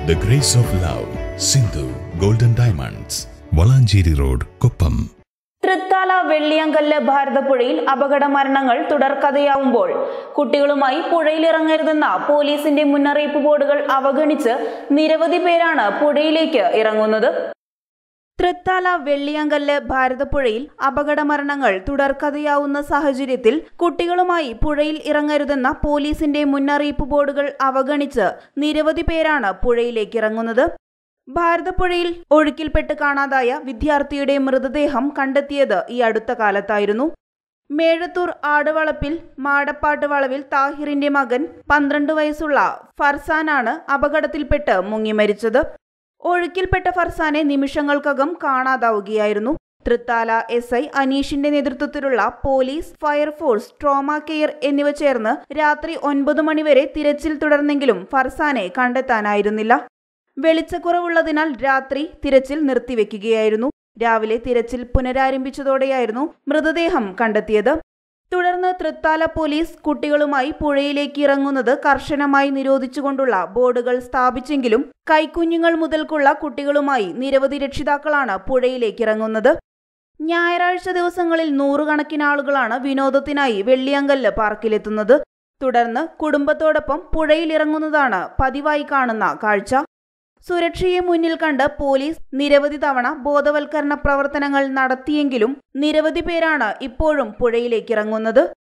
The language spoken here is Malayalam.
The Grace of Love, Sindhu Golden Diamonds, Valanchery road Koppam Thrithala Velliyankallu ഭാരതപ്പുഴയിൽ അപകട മരണങ്ങൾ തുടർക്കഥയാവുമ്പോൾ കുട്ടികളുമായി പുഴയിലിറങ്ങരുതെന്ന പോലീസിന്റെ മുന്നറിയിപ്പ് ബോർഡുകൾ അവഗണിച്ച് നിരവധി പേരാണ് പുഴയിലേക്ക് ഇറങ്ങുന്നത് തൃത്താല വെള്ളിയങ്കല്ല് ഭാരതപ്പുഴയിൽ അപകട മരണങ്ങൾ തുടർക്കഥയാവുന്ന സാഹചര്യത്തിൽ കുട്ടികളുമായി പുഴയിൽ ഇറങ്ങരുതെന്ന പോലീസിന്റെ മുന്നറിയിപ്പ് ബോർഡുകൾ അവഗണിച്ച് നിരവധി പേരാണ് പുഴയിലേക്ക് ഇറങ്ങുന്നത് ഭാരതപ്പുഴയിൽ ഒഴുക്കിൽപ്പെട്ട് കാണാതായ വിദ്യാർത്ഥിയുടെ മൃതദേഹം കണ്ടെത്തിയത് ഈ അടുത്ത കാലത്തായിരുന്നു മേഴത്തൂർ ആടുവളപ്പിൽ മാടപ്പാട്ട് വളവിൽ താഹിറിന്റെ മകൻ പന്ത്രണ്ട് വയസ്സുള്ള ഫർസാനാണ് അപകടത്തിൽപ്പെട്ട് മുങ്ങി മരിച്ചത് ഒഴുക്കിൽപ്പെട്ട ഫർസാനെ നിമിഷങ്ങൾക്കകം കാണാതാവുകയായിരുന്നു തൃത്താല എസ് ഐ അനീഷിന്റെ നേതൃത്വത്തിലുള്ള പോലീസ് ഫയർഫോഴ്സ് ട്രോമ കെയർ എന്നിവ ചേർന്ന് രാത്രി ഒൻപത് മണിവരെ തിരച്ചിൽ തുടർന്നെങ്കിലും ഫർസാനെ കണ്ടെത്താനായിരുന്നില്ല വെളിച്ചക്കുറവുള്ളതിനാൽ രാത്രി തിരച്ചിൽ നിർത്തിവെക്കുകയായിരുന്നു രാവിലെ തിരച്ചിൽ പുനരാരംഭിച്ചതോടെയായിരുന്നു മൃതദേഹം കണ്ടെത്തിയത് തുടർന്ന് തൃത്താല പോലീസ് കുട്ടികളുമായി പുഴയിലേക്ക് ഇറങ്ങുന്നത് കർശനമായി നിരോധിച്ചുകൊണ്ടുള്ള ബോർഡുകൾ സ്ഥാപിച്ചെങ്കിലും കൈക്കുഞ്ഞുങ്ങൾ മുതൽക്കുള്ള കുട്ടികളുമായി നിരവധി രക്ഷിതാക്കളാണ് പുഴയിലേക്ക് ഇറങ്ങുന്നത് ഞായറാഴ്ച ദിവസങ്ങളിൽ നൂറുകണക്കിന് ആളുകളാണ് വിനോദത്തിനായി വെള്ളിയങ്കല്ല് പാർക്കിലെത്തുന്നത് തുടർന്ന് കുടുംബത്തോടൊപ്പം പുഴയിലിറങ്ങുന്നതാണ് പതിവായി കാണുന്ന കാഴ്ച സുരക്ഷയെ മുന്നിൽ കണ്ട് പോലീസ് നിരവധി തവണ ബോധവൽക്കരണ പ്രവർത്തനങ്ങൾ നടത്തിയെങ്കിലും നിരവധി പേരാണ് ഇപ്പോഴും പുഴയിലേക്ക് ഇറങ്ങുന്നത്